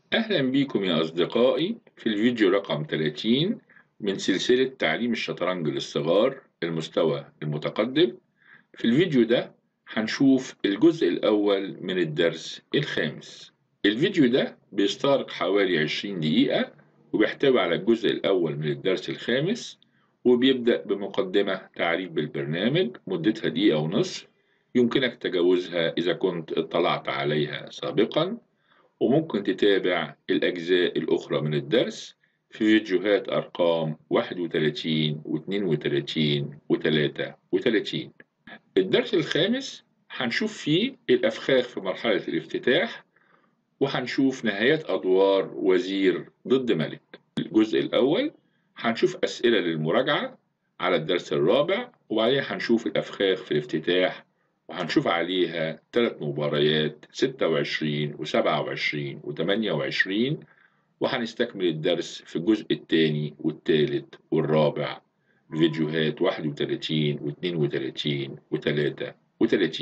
أهلا بيكم يا أصدقائي في الفيديو رقم 30 من سلسلة تعليم الشطرنج للصغار المستوى المتقدم في الفيديو ده هنشوف الجزء الأول من الدرس الخامس الفيديو ده بيستغرق حوالي 20 دقيقة وبيحتوي على الجزء الأول من الدرس الخامس وبيبدأ بمقدمة تعريف بالبرنامج مدتها دقيقة ونصف يمكنك تجاوزها إذا كنت اطلعت عليها سابقا وممكن تتابع الأجزاء الأخرى من الدرس في فيديوهات أرقام 31 و 32 و 33 الدرس الخامس هنشوف فيه الأفخاخ في مرحلة الافتتاح وهنشوف نهايات أدوار وزير ضد ملك الجزء الأول هنشوف أسئلة للمراجعة على الدرس الرابع وبعدين هنشوف الأفخاخ في الافتتاح وهنشوف عليها ثلاث مباريات 26 و27 و28 وهنستكمل الدرس في الجزء الثاني والثالث والرابع فيديوهات 31 و32 و33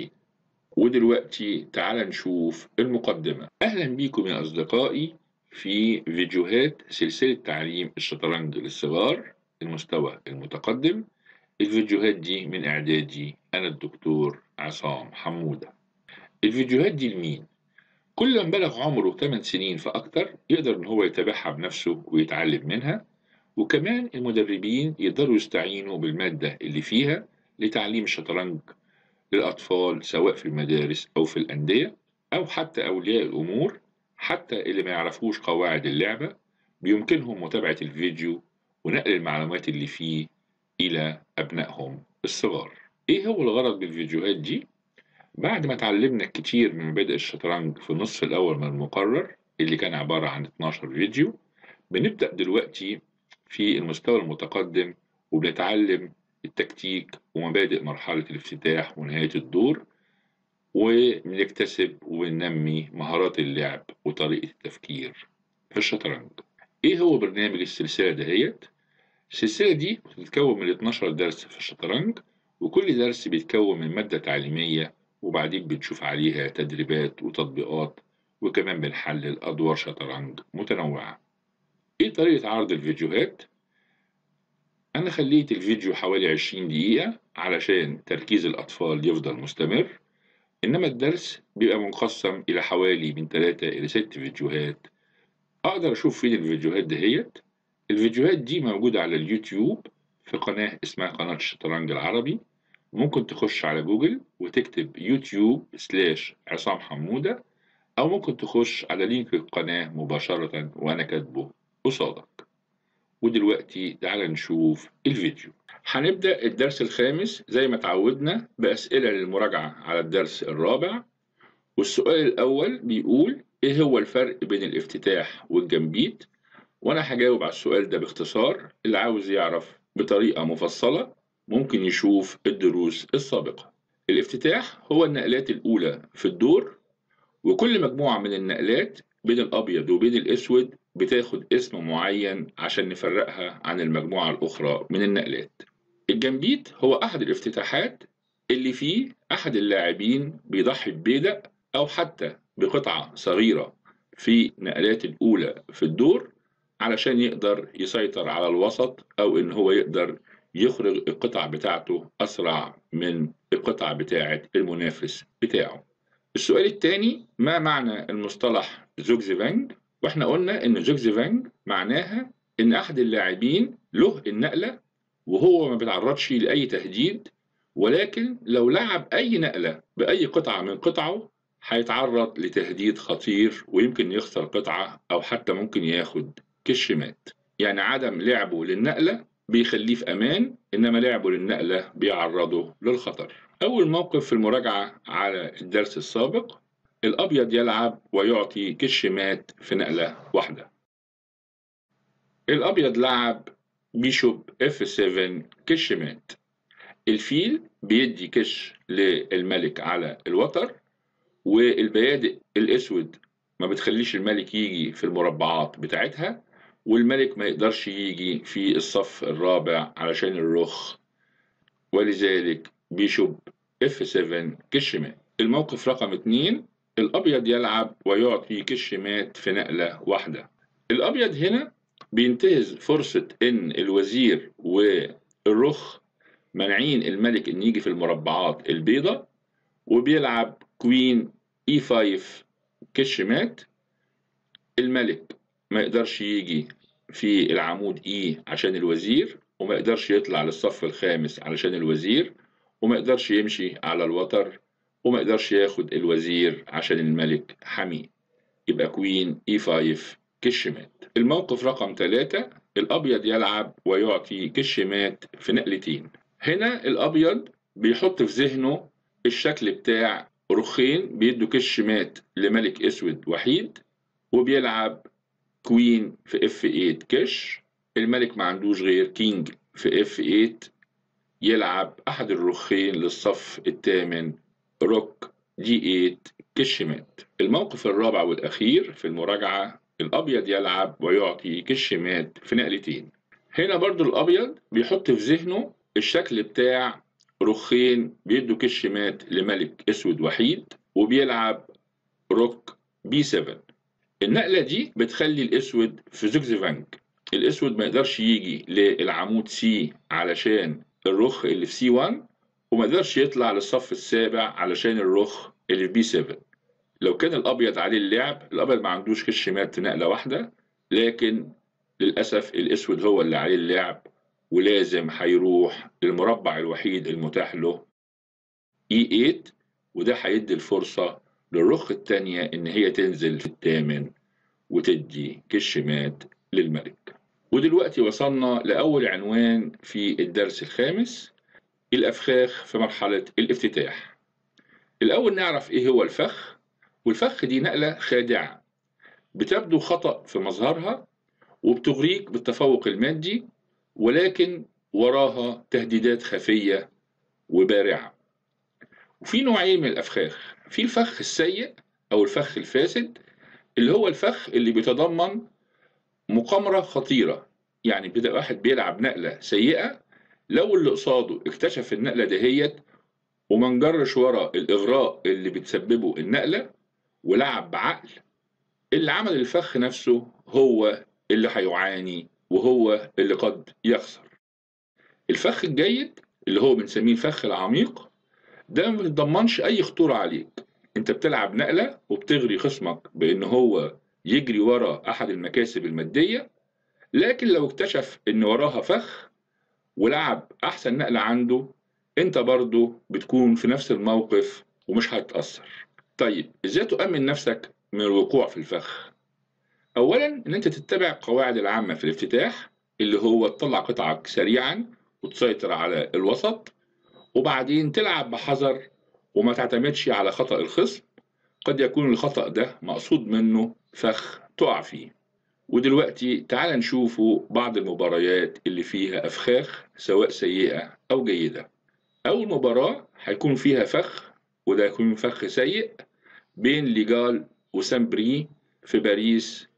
ودلوقتي تعال نشوف المقدمة أهلا بيكم يا أصدقائي في فيديوهات سلسلة تعليم الشطرنج للصغار المستوى المتقدم الفيديوهات دي من إعدادي أنا الدكتور عصام حمودة الفيديوهات دي لمين؟ كل من بلغ عمره 8 سنين فأكتر يقدر إن هو يتابعها بنفسه ويتعلم منها وكمان المدربين يقدروا يستعينوا بالمادة اللي فيها لتعليم الشطرنج للأطفال سواء في المدارس أو في الأندية أو حتى أولياء الأمور حتى اللي ما يعرفوش قواعد اللعبة بيمكنهم متابعة الفيديو ونقل المعلومات اللي فيه إلى أبنائهم الصغار إيه هو الغرض بالفيديوهات دي؟ بعد ما اتعلمنا كتير من مبادئ الشطرنج في النصف الأول من المقرر اللي كان عبارة عن 12 فيديو بنبدأ دلوقتي في المستوى المتقدم وبنتعلم التكتيك ومبادئ مرحلة الافتتاح ونهاية الدور وبنكتسب وننمي مهارات اللعب وطريقة التفكير في الشطرنج ايه هو برنامج السلسلة دهيت؟ السلسلة دي بتتكون من 12 درس في الشطرنج وكل درس بيتكون من مادة تعليمية وبعدين بنشوف عليها تدريبات وتطبيقات وكمان بنحلل أدوار شطرنج متنوعة ايه طريقة عرض الفيديوهات؟ أنا خليت الفيديو حوالي 20 دقيقة علشان تركيز الأطفال يفضل مستمر إنما الدرس بيبقى منقسم إلى حوالي من 3 إلى 6 فيديوهات أقدر أشوف فين الفيديوهات دهيت الفيديوهات دي موجودة على اليوتيوب في قناة اسمها قناة الشطرنج العربي ممكن تخش على جوجل وتكتب يوتيوب سلاش عصام حمودة أو ممكن تخش على لينك القناة مباشرة وأنا كاتبه قصادك ودلوقتي تعالى نشوف الفيديو هنبدأ الدرس الخامس زي ما تعودنا بأسئلة للمراجعة على الدرس الرابع والسؤال الأول بيقول إيه هو الفرق بين الافتتاح والجنبيت وأنا هجاوب على السؤال ده باختصار اللي عاوز يعرف بطريقة مفصلة ممكن يشوف الدروس السابقة الافتتاح هو النقلات الأولى في الدور وكل مجموعة من النقلات بين الأبيض وبين الأسود بتاخد اسم معين عشان نفرقها عن المجموعة الأخرى من النقلات الجنبيت هو أحد الافتتاحات اللي فيه أحد اللاعبين بيضحي ببيدق أو حتى بقطعة صغيرة في نقلات الأولى في الدور علشان يقدر يسيطر على الوسط أو إن هو يقدر يخرج القطع بتاعته أسرع من القطع بتاعة المنافس بتاعه السؤال الثاني ما معنى المصطلح زوجزيفانج واحنا قلنا ان زوجزيفانج معناها ان احد اللاعبين له النقلة وهو ما بيتعرضش لأي تهديد ولكن لو لعب أي نقلة بأي قطعة من قطعه هيتعرض لتهديد خطير ويمكن يخسر قطعة أو حتى ممكن ياخد كشمات يعني عدم لعبه للنقلة بيخليه في أمان إنما لعبه للنقلة بيعرضه للخطر أول موقف في المراجعة على الدرس السابق الأبيض يلعب ويعطي كشمات في نقلة واحدة الأبيض لعب بيشوب اف 7 كشمات الفيل بيدي كش للملك على الوتر والبيادق الأسود ما بتخليش الملك يجي في المربعات بتاعتها والملك ما يقدرش يجي في الصف الرابع علشان الرخ ولذلك بيشوب اف 7 كشمات الموقف رقم اتنين الأبيض يلعب ويعطي كش مات في نقلة واحدة الأبيض هنا بينتهز فرصة إن الوزير والرخ مانعين الملك إن يجي في المربعات البيضة وبيلعب كوين اي 5 كش مات الملك ما يقدرش يجي في العمود اي عشان الوزير وما يقدرش يطلع للصف الخامس علشان الوزير وما يقدرش يمشي على الوتر وما يقدرش ياخد الوزير عشان الملك حمي يبقى كوين اي 5 كش مات الموقف رقم ثلاثة الأبيض يلعب ويعطي كش مات في نقلتين هنا الأبيض بيحط في ذهنه الشكل بتاع رخين بيدوا كش مات لملك اسود وحيد وبيلعب كوين في اف 8 كش الملك ما عندوش غير كينج في اف 8 يلعب احد الرخين للصف الثامن روك دي 8 كش مات الموقف الرابع والاخير في المراجعه الابيض يلعب ويعطي كش مات في نقلتين هنا برضو الابيض بيحط في ذهنه الشكل بتاع رخين بيدوا كش مات لملك اسود وحيد وبيلعب روك بي 7 النقلة دي بتخلي الاسود في زوكزيفانك الاسود ما يقدرش يجي للعمود سي علشان الرخ اللي في سي 1 وما يقدرش يطلع للصف السابع علشان الرخ اللي في بي 7 لو كان الابيض عليه اللعب الابيض ما عندوش كش مات في نقلة واحدة لكن للأسف الاسود هو اللي عليه اللعب ولازم هيروح للمربع الوحيد المتاح له E8 وده هيدي الفرصة للرخ التانية إن هي تنزل في الثامن وتدي كش مات للملك ودلوقتي وصلنا لأول عنوان في الدرس الخامس الأفخاخ في مرحلة الافتتاح الأول نعرف إيه هو الفخ والفخ دي نقلة خادعة بتبدو خطأ في مظهرها وبتغريك بالتفوق المادي ولكن وراها تهديدات خفية وبارعة وفي نوعين من الأفخاخ في الفخ السيء أو الفخ الفاسد اللي هو الفخ اللي بيتضمن مقامرة خطيرة يعني بدا واحد بيلعب نقلة سيئة لو اللي قصاده اكتشف النقلة دهيت وما نجرش ورا الإغراء اللي بتسببه النقلة ولعب بعقل اللي عمل الفخ نفسه هو اللي هيعاني وهو اللي قد يخسر الفخ الجيد اللي هو بنسميه الفخ العميق ده ما بيتضمنش اي خطوره عليك انت بتلعب نقله وبتغري خصمك بان هو يجري ورا احد المكاسب الماديه لكن لو اكتشف ان وراها فخ ولعب احسن نقله عنده انت برضه بتكون في نفس الموقف ومش هتتاثر طيب ازاي تؤمن نفسك من الوقوع في الفخ اولا ان انت تتبع القواعد العامه في الافتتاح اللي هو تطلع قطعك سريعا وتسيطر على الوسط وبعدين تلعب بحذر وما تعتمدش على خطأ الخصم قد يكون الخطأ ده مقصود منه فخ تقع فيه ودلوقتي تعال نشوفوا بعض المباريات اللي فيها أفخاخ سواء سيئة أو جيدة أول مباراة هيكون فيها فخ وده هيكون فخ سيء بين ليجال وسامبري في باريس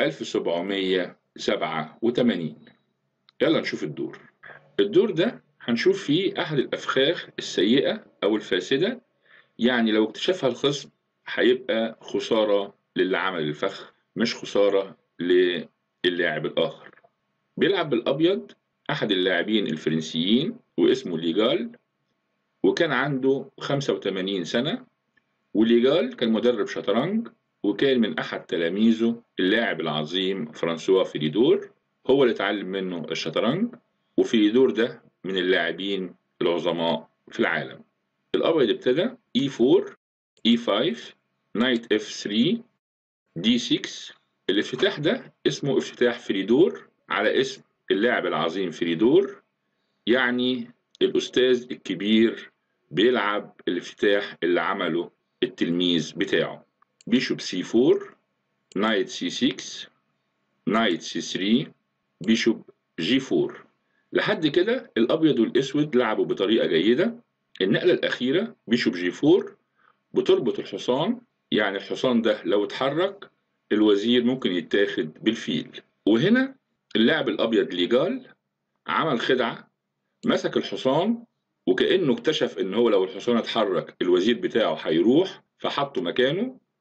1787 يلا نشوف الدور الدور ده هنشوف فيه أحد الأفخاخ السيئة أو الفاسدة يعني لو اكتشفها الخصم هيبقى خسارة للي عمل الفخ مش خسارة للاعب الآخر بيلعب بالأبيض أحد اللاعبين الفرنسيين واسمه ليجال وكان عنده 85 سنة وليجال كان مدرب شطرنج وكان من أحد تلاميذه اللاعب العظيم فرانسوا فريدور هو اللي اتعلم منه الشطرنج وفريدور ده من اللاعبين العظماء في العالم الأبيض ابتدى E4 E5 نايت F3 D6 الافتتاح ده اسمه افتتاح فريدور على اسم اللاعب العظيم فريدور يعني الأستاذ الكبير بيلعب الافتتاح اللي عمله التلميذ بتاعه بيشوب سي 4 نايت سي 6 نايت سي 3 بيشوب جي 4 لحد كده الابيض والاسود لعبوا بطريقه جيده النقله الاخيره بيشوب جي 4 بتربط الحصان يعني الحصان ده لو اتحرك الوزير ممكن يتاخد بالفيل وهنا اللاعب الابيض ليجال عمل خدعه مسك الحصان وكانه اكتشف ان هو لو الحصان اتحرك الوزير بتاعه هيروح فحطه مكانه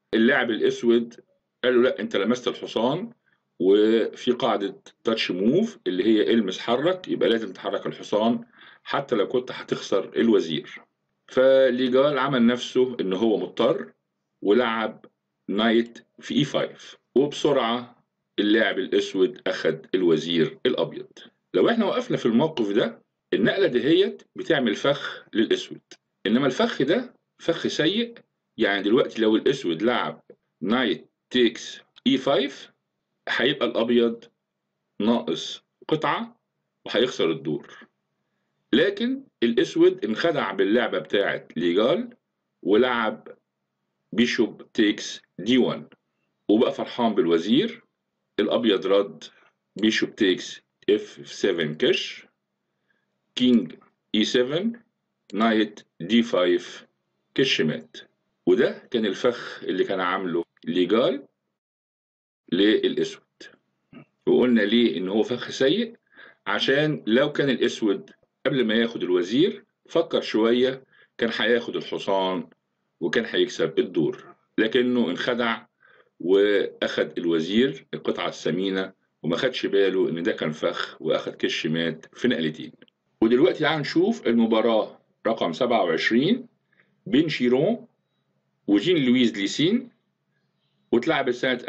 اللاعب الاسود قال له لا انت لمست الحصان وفي قاعدة تاتش موف اللي هي المس حرك يبقى لازم تحرك الحصان حتى لو كنت هتخسر الوزير فليجال عمل نفسه ان هو مضطر ولعب نايت في اي 5 وبسرعة اللاعب الاسود اخد الوزير الابيض لو احنا وقفنا في الموقف ده النقلة دهيت بتعمل فخ للاسود انما الفخ ده فخ سيء يعني دلوقتي لو الاسود لعب نايت تيكس اي 5 هيبقى الابيض ناقص قطعة وهيخسر الدور لكن الاسود انخدع باللعبة بتاعت ليجال ولعب بيشوب تيكس دي 1 وبقى فرحان بالوزير الابيض رد بيشوب تيكس اف 7 كش كينج اي 7 نايت دي 5 كش مات وده كان الفخ اللي كان عامله ليجال للاسود وقلنا ليه ان هو فخ سيء عشان لو كان الاسود قبل ما ياخد الوزير فكر شوية كان هياخد الحصان وكان هيكسب الدور لكنه انخدع واخد الوزير القطعة الثمينة وما خدش باله ان ده كان فخ واخد كش مات في نقلتين ودلوقتي تعال نشوف المباراة رقم 27 بين شيرون وجين لويز ليسين واتلعبت سنة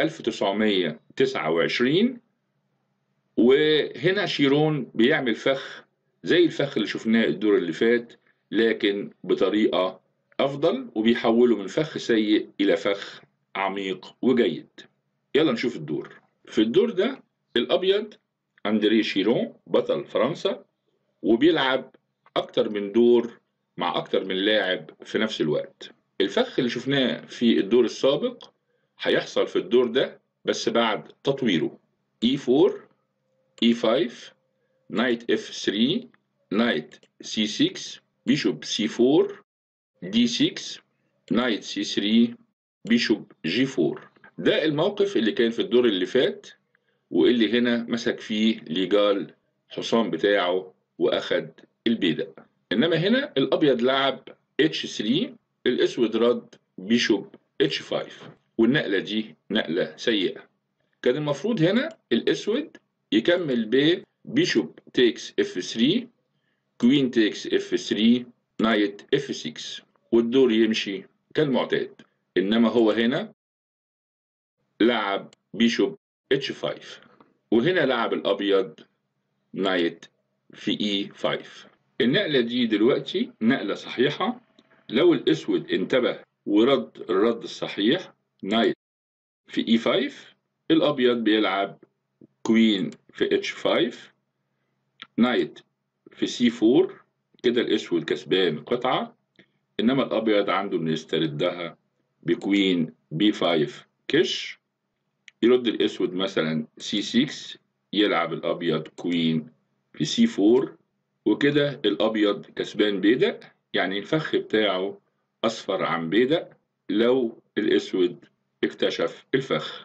1929 وهنا شيرون بيعمل فخ زي الفخ اللي شفناه الدور اللي فات لكن بطريقة أفضل وبيحوله من فخ سيء إلى فخ عميق وجيد يلا نشوف الدور في الدور ده الأبيض أندري شيرون بطل فرنسا وبيلعب أكتر من دور مع أكتر من لاعب في نفس الوقت الفخ اللي شفناه في الدور السابق هيحصل في الدور ده بس بعد تطويره E4 E5 knight F3 knight C6 bishop C4 D6 knight C3 bishop G4 ده الموقف اللي كان في الدور اللي فات واللي هنا مسك فيه ليجال حصان بتاعه واخد البيدق انما هنا الابيض لعب H3 الاسود رد بيشوب H5 والنقلة دي نقلة سيئة كان المفروض هنا الاسود يكمل ب بيشوب تيكس F3 كوين تيكس F3 نايت F6 والدور يمشي كالمعتاد انما هو هنا لعب بيشوب H5 وهنا لعب الابيض نايت في E5 النقلة دي دلوقتي نقلة صحيحة لو الاسود انتبه ورد الرد الصحيح نايت في اي 5 الابيض بيلعب كوين في اتش 5 نايت في سي 4 كده الاسود كسبان قطعة انما الابيض عنده انه يستردها بكوين بي 5 كش يرد الاسود مثلا سي 6 يلعب الابيض كوين في سي 4 وكده الابيض كسبان بيدق يعني الفخ بتاعه اصفر عن بيدق لو الاسود اكتشف الفخ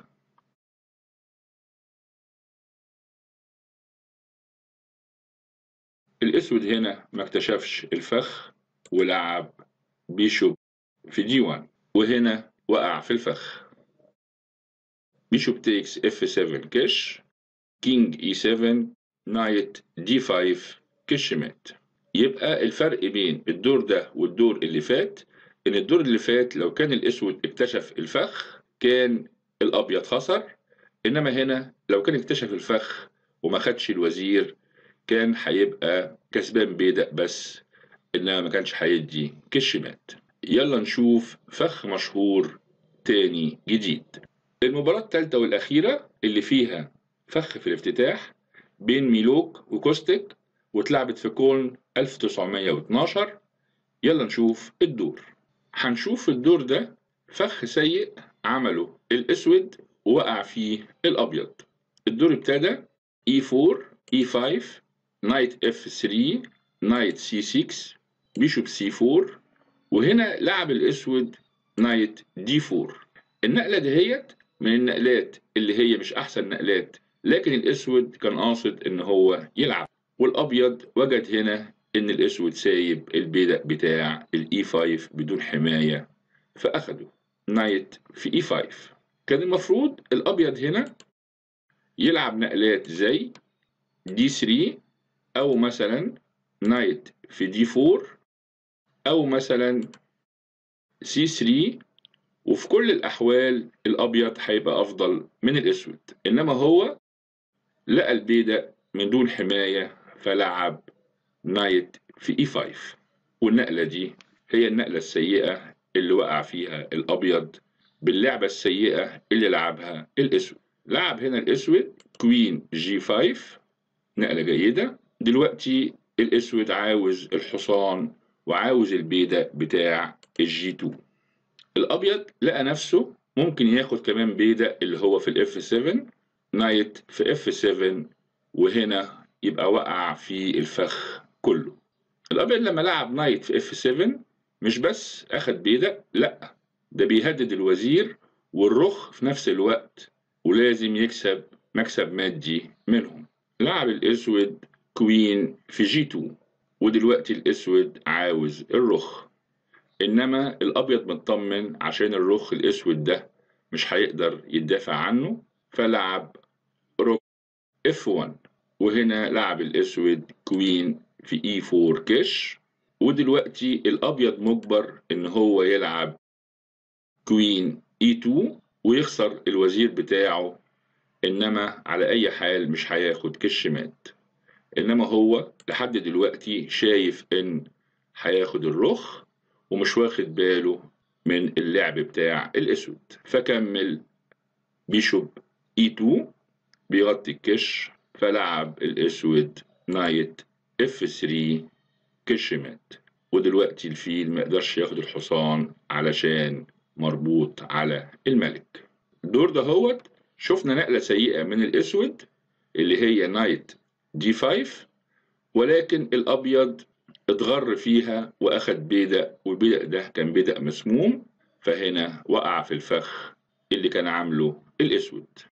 الاسود هنا ما اكتشفش الفخ ولعب بيشوب في دي 1 وهنا وقع في الفخ بيشوب تيكس اف 7 كش كينج اي 7 نايت دي 5 كش مات يبقى الفرق بين الدور ده والدور اللي فات ان الدور اللي فات لو كان الاسود اكتشف الفخ كان الابيض خسر انما هنا لو كان اكتشف الفخ وما خدش الوزير كان هيبقى كسبان بيدق بس انما ما كانش هيدي كش مات يلا نشوف فخ مشهور تاني جديد المباراة الثالثة والأخيرة اللي فيها فخ في الافتتاح بين ميلوك وكوستيك واتلعبت في كولن 1912 يلا نشوف الدور هنشوف في الدور ده فخ سيء عمله الاسود ووقع فيه الابيض الدور ابتدى E4 E5 نايت F3 نايت C6 بيشوب C4 وهنا لعب الاسود نايت D4 النقلة دهيت من النقلات اللي هي مش احسن نقلات لكن الاسود كان قاصد ان هو يلعب والابيض وجد هنا ان الاسود سايب البيدق بتاع الاي 5 بدون حماية فاخده نايت في اي 5 كان المفروض الابيض هنا يلعب نقلات زي دي 3 او مثلا نايت في دي 4 او مثلا سي 3 وفي كل الاحوال الابيض هيبقى افضل من الاسود انما هو لقى البيدق من دون حمايه فلعب نايت في اي 5 والنقله دي هي النقله السيئه اللي وقع فيها الابيض باللعبه السيئه اللي لعبها الاسود لعب هنا الاسود كوين جي 5 نقله جيده دلوقتي الاسود عاوز الحصان وعاوز البيدق بتاع الجي 2 الابيض لقى نفسه ممكن ياخد كمان بيدق اللي هو في الاف 7 نايت في اف 7 وهنا يبقى وقع في الفخ كله الابيض لما لعب نايت في اف 7 مش بس اخد بيدق لا ده بيهدد الوزير والرخ في نفس الوقت ولازم يكسب مكسب مادي منهم لعب الاسود كوين في جي 2 ودلوقتي الاسود عاوز الرخ انما الابيض مطمن عشان الرخ الاسود ده مش هيقدر يدافع عنه فلعب روك اف 1 وهنا لعب الاسود كوين في اي 4 كش ودلوقتي الابيض مجبر ان هو يلعب كوين اي 2 ويخسر الوزير بتاعه انما على اي حال مش هياخد كش مات انما هو لحد دلوقتي شايف ان هياخد الرخ ومش واخد باله من اللعب بتاع الاسود فكمل بيشوب اي 2 بيغطي الكش فلعب الاسود نايت اف 3 كش مات ودلوقتي الفيل ما يقدرش ياخد الحصان علشان مربوط على الملك الدور ده هوت شفنا نقلة سيئة من الاسود اللي هي نايت دي 5 ولكن الابيض اتغر فيها واخد بيدق والبيدق ده كان بيدق مسموم فهنا وقع في الفخ اللي كان عامله الاسود